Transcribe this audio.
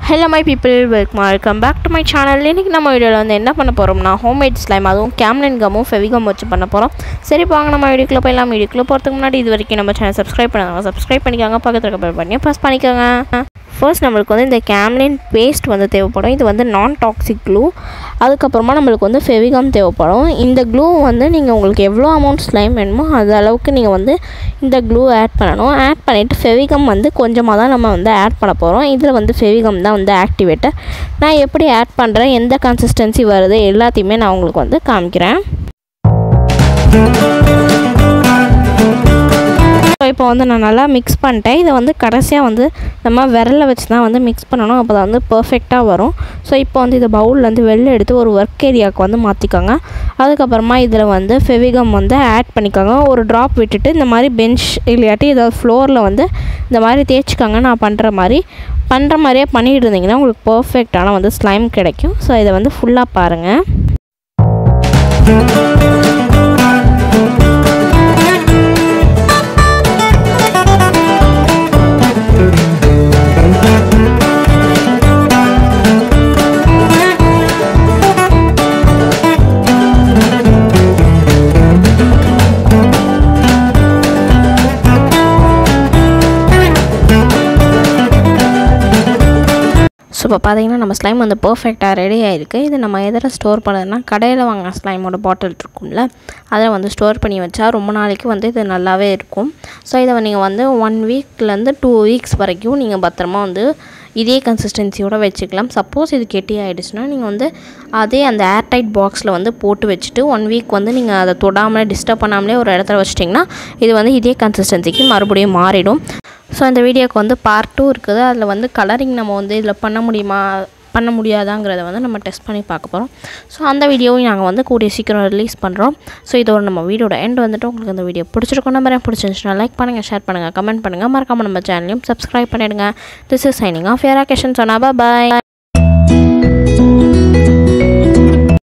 hello my people welcome welcome back to my channel இன்றைக்கி நம்ம வீடியோவில் வந்து என்ன பண்ண போகிறோம்னா ஹோம்மேட் ஸ்லைம் அதுவும் கேம்லின் கம்மும் ஃபெவிகம் வச்சு பண்ண போகிறோம் சரி வாங்க நம்ம வீடியோக்குள்ளே போயிடலாம் வீடியோக்குள்ளே போகிறதுக்கு முன்னாடி இது வரைக்கும் நம்ம சேனல் சப்ஸ்கிரைப் பண்ணாங்க சப்ஸ்கிரைப் பண்ணிக்கோங்க பக்கத்தில் இருக்க பெல் பண்ணி ப்ரெஸ் பண்ணிக்கோங்க ஃபர்ஸ்ட் நம்மளுக்கு வந்து இந்த கேம்லின் பேஸ்ட் வந்து தேவைப்படும் இது வந்து நான் டாக்ஸிக் க்ளூ அதுக்கப்புறமா நம்மளுக்கு வந்து ஃபெவிகம் தேவைப்படும் இந்த க்ளூ வந்து நீங்கள் உங்களுக்கு எவ்வளோ அமௌண்ட் ஸ்லைம் வேணுமோ அது அளவுக்கு நீங்கள் வந்து இந்த க்ளூ ஆட் பண்ணணும் ஆட் பண்ணிவிட்டு ஃபெவிகம் வந்து கொஞ்சமாக தான் நம்ம வந்து ஆட் பண்ண போகிறோம் இதில் வந்து ஃபெவிகம் தான் வந்து ஆக்டிவேட்டர் நான் எப்படி ஆட் பண்ணுறேன் எந்த கன்சிஸ்டன்சி வருது எல்லாத்தையுமே நான் உங்களுக்கு வந்து காமிக்கிறேன் ஸோ இப்போ வந்து நான் நல்லா மிக்ஸ் பண்ணிட்டேன் இதை வந்து கடைசியாக வந்து நம்ம விரலை வச்சு தான் வந்து மிக்ஸ் பண்ணணும் அப்போ தான் வந்து பர்ஃபெக்டாக வரும் ஸோ இப்போ வந்து இதை பவுல்லேருந்து வெளில எடுத்து ஒரு ஒர்க் ஏரியாவுக்கு வந்து மாற்றிக்கோங்க அதுக்கப்புறமா இதில் வந்து ஃபெவிகம் வந்து ஆட் பண்ணிக்கோங்க ஒரு ட்ராப் விட்டுட்டு இந்த மாதிரி பெஞ்ச் இல்லாட்டி ஏதாவது ஃப்ளோரில் வந்து இந்த மாதிரி தேய்ச்சிக்கோங்க நான் பண்ணுற மாதிரி பண்ணுற மாதிரியே பண்ணிகிட்டு இருந்தீங்கன்னா உங்களுக்கு பர்ஃபெக்டான வந்து ஸ்லைம் கிடைக்கும் ஸோ இதை வந்து ஃபுல்லாக பாருங்கள் ஸோ இப்போ பார்த்தீங்கன்னா நம்ம ஸ்லைம் வந்து பர்ஃபெக்டாக ரெடி ஆகிருக்கு இது நம்ம எதில் ஸ்டோர் பண்ணதுன்னா கடையில் வாங்கின ஸ்லைமோட பாட்டில் இருக்கும்ல அதில் வந்து ஸ்டோர் பண்ணி வச்சா ரொம்ப நாளைக்கு வந்து இது நல்லாவே இருக்கும் ஸோ இதை நீங்கள் வந்து ஒன் வீக்லேருந்து டூ வீக்ஸ் வரைக்கும் நீங்கள் பத்திரமா வந்து இதே கன்சிஸ்டன்சியோடு வச்சுக்கலாம் சப்போஸ் இது கெட்டி ஆகிடுச்சுன்னா நீங்கள் வந்து அதே அந்த ஏர்டைட் பாக்ஸில் வந்து போட்டு வச்சுட்டு ஒன் வீக் வந்து நீங்கள் அதை தொடாமலே டிஸ்டர்ப் பண்ணாமலே ஒரு இடத்துல வச்சிட்டிங்கன்னா இது வந்து இதே கன்சிஸ்டன்சிக்கு மறுபடியும் மாறிடும் ஸோ இந்த வீடியோக்கு வந்து பார்ட் டூ இருக்குது அதில் வந்து கலரிங் நம்ம வந்து இதில் பண்ண முடியுமா பண்ண முடியாதாங்கிறத வந்து நம்ம டெஸ்ட் பண்ணி பார்க்க போகிறோம் ஸோ அந்த வீடியோவையும் நாங்கள் வந்து கூடிய சீக்கிரம் ரிலீஸ் பண்ணுறோம் ஸோ இதோட நம்ம வீடியோட எண்ட் வந்துட்டு உங்களுக்கு இந்த வீடியோ பிடிச்சிருக்கோம் நம்பரேன் பிடிச்சிருந்துச்சுன்னா லைக் பண்ணுங்கள் ஷேர் பண்ணுங்கள் கமெண்ட் பண்ணுங்கள் மறக்காமல் நம்ம சேனலையும் சப்ஸ்கிரைப் பண்ணிவிடுங்க திஸ் இஸ் சைனிங் ஆஃப் யாரா கேஷன் சொன்னா பாய்